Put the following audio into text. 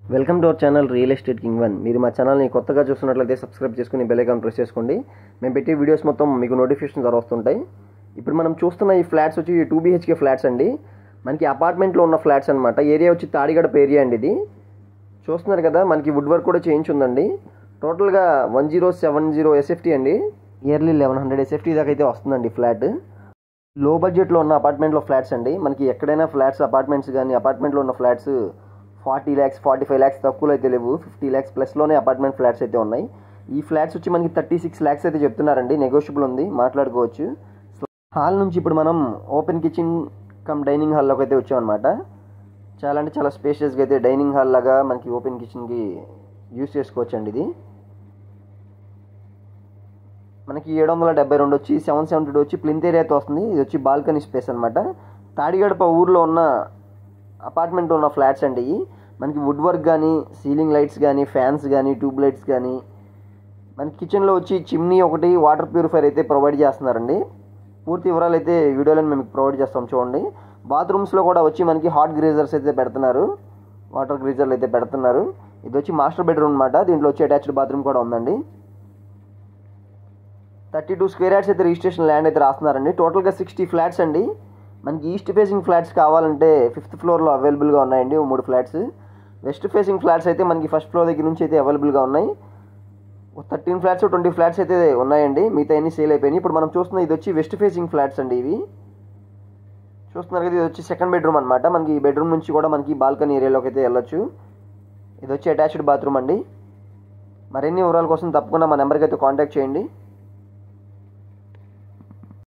welcome to our channel real estate king one మీరు మా ఛానల్ని కొత్తగా చూస్తున్నట్లయితే సబ్స్క్రైబ్ చేసుకుని బెల్ ఐకాన్ ప్రెస్ చేసుకోండి మేము పెట్టే వీడియోస్ మొత్తం మీకు నోటిఫికేషన్ ద్వారా వస్తుంటాయి ఇప్పుడు మనం చూస్తున్న ఈ ఫ్లాట్స్ వచ్చి టూ బీహెచ్కే ఫ్లాట్స్ అండి మనకి అపార్ట్మెంట్లో ఉన్న ఫ్లాట్స్ అనమాట ఏరియా వచ్చి తాడిగడప ఏరియా అండి ఇది చూస్తున్నారు కదా మనకి వుడ్ వర్క్ కూడా చేయించుందండి టోటల్గా one zero seven zero SFT అండి ఇయర్లీ లెవెన్ హండ్రెడ్ ఎస్ఎఫ్టీ దాకా అయితే వస్తుందండి ఫ్లాట్ లో బడ్జెట్లో ఉన్న అపార్ట్మెంట్లో ఫ్లాట్స్ అండి మనకి ఎక్కడైనా ఫ్లాట్స్ అపార్ట్మెంట్స్ కానీ అపార్ట్మెంట్లో ఉన్న flats forty lakhs forty five lakhs తక్కువలో అయితే లేవు ఫిఫ్టీ ల్యాక్స్ ప్లస్లోనే అపార్ట్మెంట్ ఫ్లాట్స్ అయితే ఉన్నాయి ఈ ఫ్లాట్స్ వచ్చి మనకి థర్టీ సిక్స్ ల్యాక్స్ అయితే చెప్తున్నారండి నెగోషియబుల్ ఉంది మాట్లాడుకోవచ్చు హాల్ నుంచి ఇప్పుడు మనం ఓపెన్ కిచెన్ కమ్ డైనింగ్ హాల్లోకి అయితే వచ్చామన్నమాట చాలా అంటే చాలా స్పేషియస్గా అయితే డైనింగ్ హాల్ లాగా మనకి ఓపెన్ కిచెన్కి యూస్ చేసుకోవచ్చు అండి ఇది మనకి ఏడు వందల డెబ్బై రెండు వచ్చి సెవెన్ సెవెంటీ టూ వచ్చి ప్లింత్ ఏరియాతో వస్తుంది ఇది వచ్చి బాల్కనీ స్పేస్ అనమాట తాడిగడప ఊర్లో ఉన్న అపార్ట్మెంట్ ఉన్న ఫ్లాట్స్ అండి ఇవి మనకి వుడ్ వర్క్ కానీ సీలింగ్ లైట్స్ కానీ ఫ్యాన్స్ కానీ ట్యూబ్ లైట్స్ కానీ మనకి కిచెన్లో వచ్చి చిమ్నీ ఒకటి వాటర్ ప్యూరిఫైర్ అయితే ప్రొవైడ్ చేస్తున్నారండి పూర్తి వివరాలు అయితే వీడియోలో మేము ప్రొవైడ్ చేస్తాం చూడండి బాత్రూమ్స్లో కూడా వచ్చి మనకి హాట్ గ్రీజర్స్ అయితే పెడుతున్నారు వాటర్ గ్రీజర్లు అయితే పెడుతున్నారు ఇది వచ్చి మాస్టర్ బెడ్రూమ్ అనమాట దీంట్లో వచ్చి అటాచ్డ్ బాత్రూమ్ కూడా ఉందండి థర్టీ టూ స్క్వేర్ యార్డ్స్ అయితే రిజిస్ట్రేషన్ ల్యాండ్ అయితే రాస్తున్నారండి టోటల్గా సిక్స్టీ ఫ్లాట్స్ అండి మనకి ఈస్ట్ ఫేసింగ్ ఫ్లాట్స్ కావాలంటే ఫిఫ్త్ ఫ్లోర్లో అవైలబుల్గా ఉన్నాయండి ఓ మూడు ఫ్లాట్స్ వెస్ట్ ఫేసింగ్ ఫ్లాట్స్ అయితే మనకి ఫస్ట్ ఫ్లోర్ దగ్గర నుంచి అయితే అవైలబుల్గా ఉన్నాయి థర్టీన్ ఫ్లాట్స్ ట్వంటీ ఫ్లాట్స్ అయితే ఉన్నాయండి మిగతా అన్ని సేల్ అయిపోయినాయి ఇప్పుడు మనం చూస్తున్న ఇది వచ్చి వెస్ట్ ఫేసింగ్ ఫ్లాట్స్ అండి ఇవి చూస్తున్నారు కదా ఇది వచ్చి సెకండ్ బెడ్రూమ్ అనమాట మనకి ఈ బెడ్రూమ్ నుంచి కూడా మనకి బాల్కనీ ఏరియాలోకి అయితే వెళ్ళొచ్చు ఇది వచ్చి అటాచ్డ్ బాత్రూమ్ అండి మరిన్ని వివరాల కోసం తప్పకుండా మా నెంబర్కి అయితే కాంటాక్ట్ చేయండి